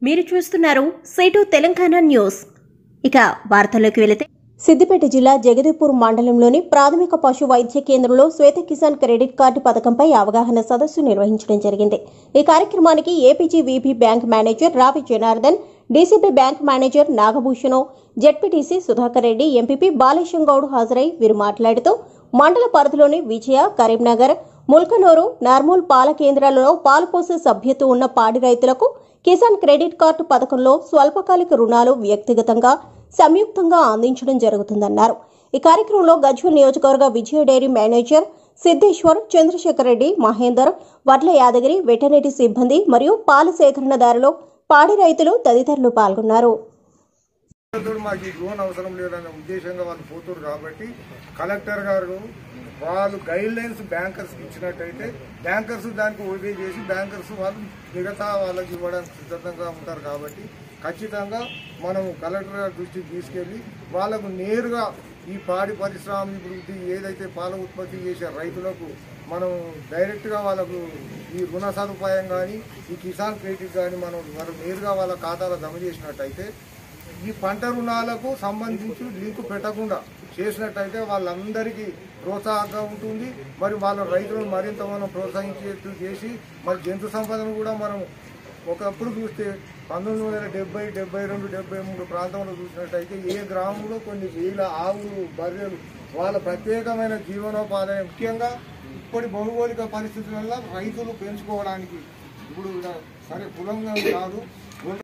మీరు చూస్తున్నారు సేటు తెలంగాణ న్యూస్ ఇక వార్తల్లోకి వెళితే సిద్దిపేట జిల్లా జగదేపూర్ మండలంలోని ప్రాథమిక పశు వైద్య కేంద్రంలో శ్వేత కిసాన్ క్రెడిట్ కార్డు పథకంపై అవగాహన సదస్సు నిర్వహించడం జరిగింది ఈ కార్యక్రమానికి APG VP bank manager Ravi Janardhan DCB bank manager Nagabhushanam ZPTC Sudhakar Reddy MPP Balesham Goud హాజరై వీరు మాట్లాడుతూ మండల పరిధిలోని విజయ కరీంనగర్ ముల్కనూరు నార్మూల్ పాల కేంద్రాలలో పాలు పోసే సభ్యత ఉన్న పాడి రైతులకు కిసాన్ క్రెడిట్ కార్డు పథకంలో స్వల్పకాలిక రుణాలు వ్యక్తిగతంగా సంయుక్తంగా అందించడం జరుగుతుందన్నారు ఈ కార్యక్రమంలో గజ్వల్ నియోజకవర్గ Vijaya dairy manager Siddeshwar Chandrashekar Reddy Mahender Vadla Yadagiri veterinary సిబ్బంది మరియు పాల సేకరణదారులు పాడి రైతులు తదితరులు పాల్గొన్నారు తోడు మాకు ఈ లోన్ అవసరం లేదనే ఉద్దేశంగా వాళ్ళు పోతున్నారు కాబట్టి కలెక్టర్ గారు వాళ్ళు గైడ్ లైన్స్ బ్యాంకర్స్ ఇచ్చినట్టయితే బ్యాంకర్స్ దానికి ఓబే చేసి బ్యాంకర్స్ వాళ్ళు మిగతా వాళ్ళకి ఇవ్వడానికి సిద్ధంగా ఉంటారు కాబట్టి ఖచ్చితంగా మనం కలెక్టర్ గారి దృష్టికి తీసుకెళ్లి వాళ్ళకు నేరుగా ఈ పాడి పరిశ్రామికులకి ఏదైతే పాల ఉత్పత్తి చేసే రైతులకు మనం డైరెక్ట్గా వాళ్ళకు ఈ రుణ సదుపాయం కానీ ఈ కిసాన్ క్రెడిట్ కానీ మనం మనం నేరుగా వాళ్ళ ఖాతాలో జమ చేసినట్టయితే ఈ పంట రుణాలకు సంబంధించి లింకు పెట్టకుండా చేసినట్టయితే వాళ్ళందరికీ ప్రోత్సాహంగా ఉంటుంది మరి వాళ్ళ రైతులను మరింత మనం ప్రోత్సహించేట్టు చేసి మరి జంతు సంపదను కూడా మనం ఒకప్పుడు చూస్తే పంతొమ్మిది వందల డెబ్బై డెబ్బై రెండు డెబ్బై మూడు ప్రాంతంలో చూసినట్టయితే ఏ గ్రామంలో కొన్ని వేల ఆవులు బర్రెలు వాళ్ళ ప్రత్యేకమైన జీవనోపాధి ముఖ్యంగా ఇప్పటి భౌగోళిక పరిస్థితుల వల్ల రైతులు పెంచుకోవడానికి ఇప్పుడు ఇలా సరే కులంగా కాదు